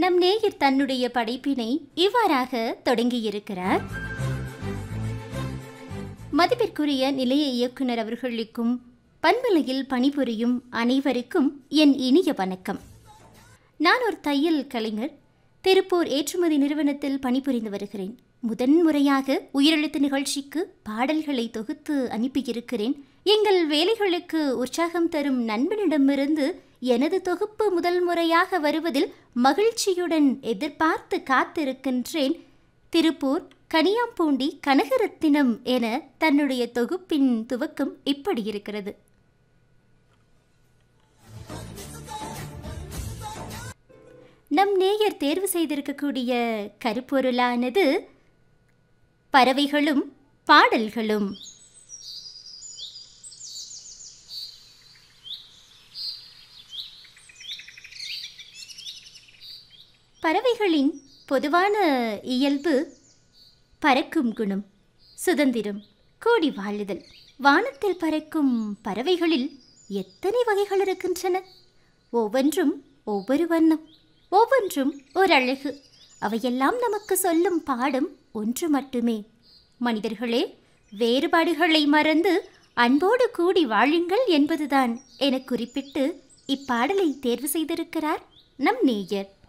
நம் நேயர் தன்னுடைய படைப்பினை இவ்வாறாக தொடங்கியிருக்கிறார் மதிப்பிற்குரிய நிலைய இயக்குனர் அவர்களுக்கும் பண்பலையில் பணிபுரியும் அனைவருக்கும் என் இனிய வணக்கம் நான் ஒரு தையல் கலைஞர் திருப்பூர் ஏற்றுமதி நிறுவனத்தில் பணிபுரிந்து வருகிறேன் முதன்முறையாக உயிரெழுத்து நிகழ்ச்சிக்கு பாடல்களை தொகுத்து அனுப்பியிருக்கிறேன் எங்கள் வேலைகளுக்கு உற்சாகம் தரும் நண்பனிடமிருந்து எனது தொகுப்பு முதல் முறையாக வருவதில் மகிழ்ச்சியுடன் எதிர்பார்த்து காத்திருக்கின்றேன் திருப்பூர் கனியாம்பூண்டி கனகரத்தினம் என தன்னுடைய தொகுப்பின் துவக்கம் இப்படி இருக்கிறது நம் நேயர் தேர்வு செய்திருக்கக்கூடிய கருப்பொருளானது பறவைகளும் பாடல்களும் பறவைகளின் பொதுவான இயல்பு பறக்கும் குணம் சுதந்திரம் கூடி வாழுதல் வானத்தில் பறக்கும் பறவைகளில் எத்தனை வகைகள் இருக்கின்றன ஒவ்வொன்றும் ஒவ்வொரு வண்ணம் ஒவ்வொன்றும் ஒரு அழகு அவையெல்லாம் நமக்கு சொல்லும் பாடம் ஒன்று மட்டுமே மனிதர்களே வேறுபாடுகளை மறந்து அன்போடு கூடி வாழுங்கள் என்பதுதான் என குறிப்பிட்டு இப்பாடலை தேர்வு செய்திருக்கிறார் நம் நேயர்